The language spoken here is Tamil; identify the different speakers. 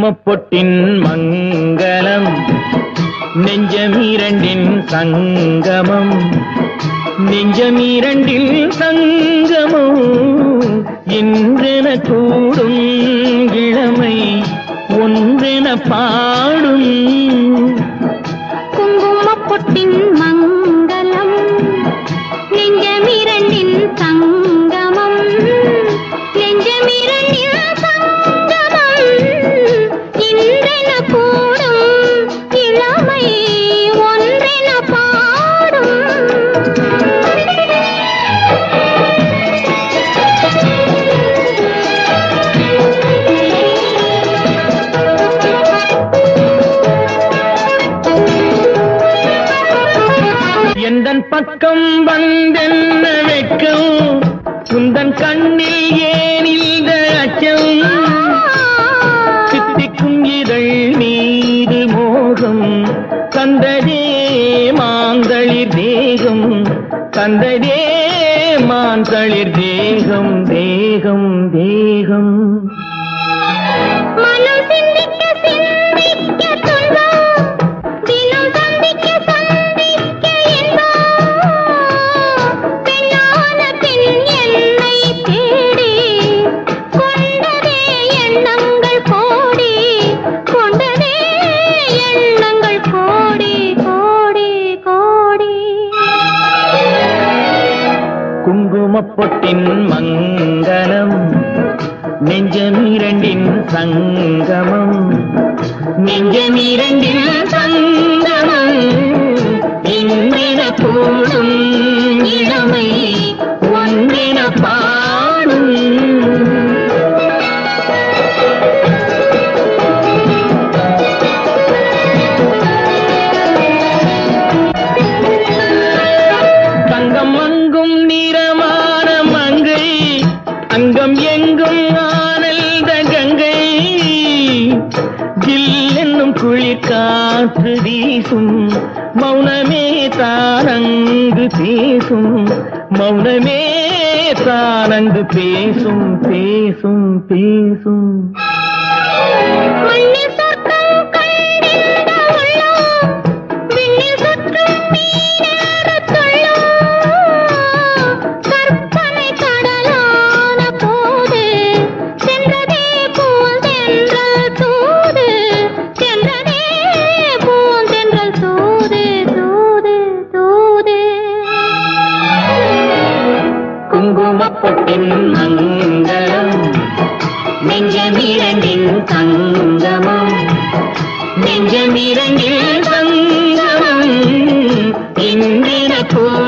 Speaker 1: குங்குமப்பொட்டின் மங்களம் நெஞ்சமீரண்டின் சங்கமம் நெஞ்சமீரண்டில் சங்கமம் இன்றென கூடும் இளமை ஒன்றென பாடும்
Speaker 2: குங்குமப்பொட்டின் மங்களம் நெஞ்சமிரண்டின் சங்கமம் நெஞ்சமிரண்டின் சங்கமம் இன்றென கூடும் இளமை ஒன்றென பாடும்
Speaker 1: எந்தன் பக்கம் வந்தென்ன வெட்கம் உந்தன் கண்ணில் ஏன் இந்த அச்சம் சித்திக்கும் இதழ் மீது மோகம் தந்ததே மாந்தளிர் தேகம் தந்ததே மாந்தளிர் தேகம் தேகம் தேகம்
Speaker 2: மனம் சிந்திக்க சிந்திக்க துன்பம் தினம் சந்திக்க சந்திக்க இன்பம் பெண்ணான பெண் என்னை தேடி கொண்டதே எண்ணங்கள் கோடி கொண்டதே எண்ணங்கள் கோடி கோடி கோடி
Speaker 1: குங்குமப்பொட்டின் மங்களம் நெஞ்சமிரண்டின் சங்கமம் நெஞ்சமிரண்டின் சங்கமம் இன்றென கூடும் இளமை ஒன்றென பாடும் தங்கம் அங்கும் நிறமான மங்கை அங்கம் எங்கும் ஆனந்த கங்கை ஜில் என்னும் குளிர் காற்று வீசும் மௌனமே தானங்கு பேசும் மௌனமே தானங்கு பேசும் பேசும் பேசும்
Speaker 2: மண்ணில் சொர்க்கம் கண்டிருந்த உள்ளம், விண்ணில் சுற்றும் மீனேறத் துள்ளும். கற்பனை கடலான போது, சென்றதே பூந்தென்றல் தூது. சென்றதே பூந்தென்றல் தூது, தூது, தூது.
Speaker 1: குங்குமப்பொட்டின் மங்களம் நெஞ்சமிரண்டின் தங்கமம் நெஞ்சமிரண்டில் தங்கமம் இந்திர